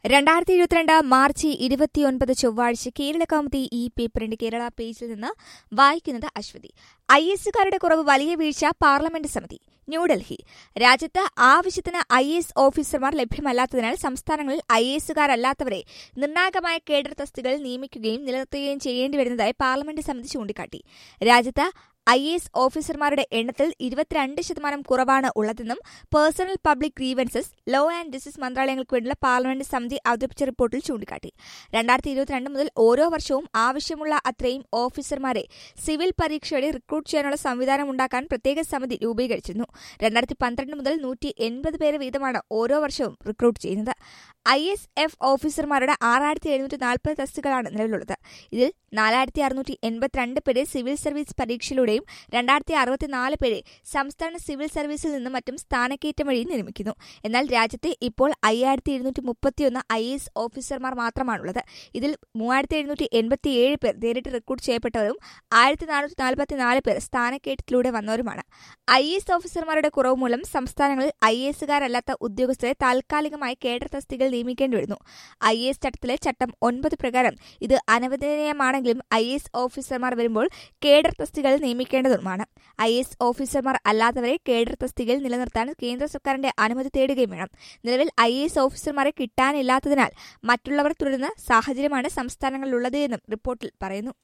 രണ്ടായിരത്തി ഇരുപത്തിരണ്ട് മാർച്ച് ഇരുപത്തിയൊൻപത് ചൊവ്വാഴ്ച കേരള കൗമുദി ഈ പേപ്പറിന്റെ കേരള പേജിൽ നിന്ന് വായിക്കുന്നത് അശ്വതി ഐ എസുകാരുടെ കുറവ് വലിയ വീഴ്ച പാർലമെന്റ് സമിതി ന്യൂഡൽഹി രാജ്യത്ത് ആവശ്യത്തിന് ഐ എസ് ഓഫീസർമാർ ലഭ്യമല്ലാത്തതിനാൽ സംസ്ഥാനങ്ങളിൽ ഐ എസുകാരല്ലാത്തവരെ നിർണായകമായ കേഡർ തസ്തികകളിൽ നിയമിക്കുകയും നിലനിർത്തുകയും ചെയ്യേണ്ടി വരുന്നതായി പാർലമെന്റ് സമിതി ചൂണ്ടിക്കാട്ടി രാജ്യത്ത് ഐ എസ് ഓഫീസർമാരുടെ എണ്ണത്തിൽ ഇരുപത്തിരണ്ട് ശതമാനം കുറവാണ് ഉള്ളതെന്നും personnel public grievances law and justice മന്ത്രാലയങ്ങൾക്ക് വേണ്ടിയുള്ള പാർലമെന്റ് സമിതി അവതരിപ്പിച്ച റിപ്പോർട്ടിൽ ചൂണ്ടിക്കാട്ടി രണ്ടായിരത്തി ഇരുപത്തിരണ്ട് മുതൽ ഓരോ വർഷവും ആവശ്യമുള്ള അത്രയും ഓഫീസർമാരെ സിവിൽ പരീക്ഷയുടെ റിക്രൂട്ട് ചെയ്യാനുള്ള സംവിധാനം ഉണ്ടാക്കാൻ പ്രത്യേക സമിതി രൂപീകരിച്ചിരുന്നു രണ്ടായിരത്തി പന്ത്രണ്ട് മുതൽ നൂറ്റി എൺപത് പേര് വീതമാണ് ഓരോ വർഷവും റിക്രൂട്ട് ചെയ്യുന്നത് ഐ എസ് എഫ് ഓഫീസർമാരുടെ ആറായിരത്തി എഴുന്നൂറ്റി നാൽപ്പത് തസ്തികളാണ് നിലവിലുള്ളത് ഇതിൽ നാലായിരത്തി അറുന്നൂറ്റി എൺപത്തിരണ്ട് പേരെ സിവിൽ സർവീസ് പരീക്ഷയിലൂടെയും രണ്ടായിരത്തി അറുപത്തിനാല് പേരെ സംസ്ഥാന സിവിൽ സർവീസിൽ നിന്നും മറ്റും സ്ഥാനക്കയറ്റം വഴി നിർമ്മിക്കുന്നു എന്നാൽ രാജ്യത്തെ ഇപ്പോൾ അയ്യായിരത്തി ഇരുന്നൂറ്റി മുപ്പത്തിയൊന്ന് ഐ എസ് ഓഫീസർമാർ മാത്രമാണുള്ളത് ഇതിൽ മൂവായിരത്തി എഴുന്നൂറ്റി എൺപത്തിയേഴ് പേർ നേരിട്ട് റിക്രൂട്ട് ചെയ്യപ്പെട്ടവരും ആയിരത്തി നാനൂറ്റി നാൽപ്പത്തിനാല് പേർ സ്ഥാനക്കയറ്റത്തിലൂടെ വന്നവരുമാണ് ഐ എസ് ഓഫീസർമാരുടെ കുറവ് മൂലം സംസ്ഥാനങ്ങളിൽ ഐ എസുകാരല്ലാത്ത ഉദ്യോഗസ്ഥരെ താൽക്കാലികമായി കേഡർ തസ്തികയിൽ നിയമിക്കേണ്ടി വരുന്നു ഐ എസ് ചട്ടത്തിലെ ചട്ടം ഒൻപത് പ്രകാരം ഇത് അനവധനീയമാണെങ്കിലും ഐ എസ് ഓഫീസർമാർ വരുമ്പോൾ കേഡർ തസ്തികയിൽ നിയമിക്കേണ്ടതുമാണ് ഐ എസ് ഓഫീസർമാർ അല്ലാത്തവരെ കേഡർ തസ്തികയിൽ നിലനിർത്താൻ കേന്ദ്ര സർക്കാരിന്റെ അനുമതി തേടുകയും വേണം നിലവിൽ ഐ എസ് ഓഫീസർമാരെ കിട്ടാനില്ലാത്തതിനാൽ മറ്റുള്ളവർ തുടരുന്ന സാഹചര്യമാണ് സംസ്ഥാനങ്ങളിലുള്ളത് എന്നും റിപ്പോർട്ടിൽ പറയുന്നു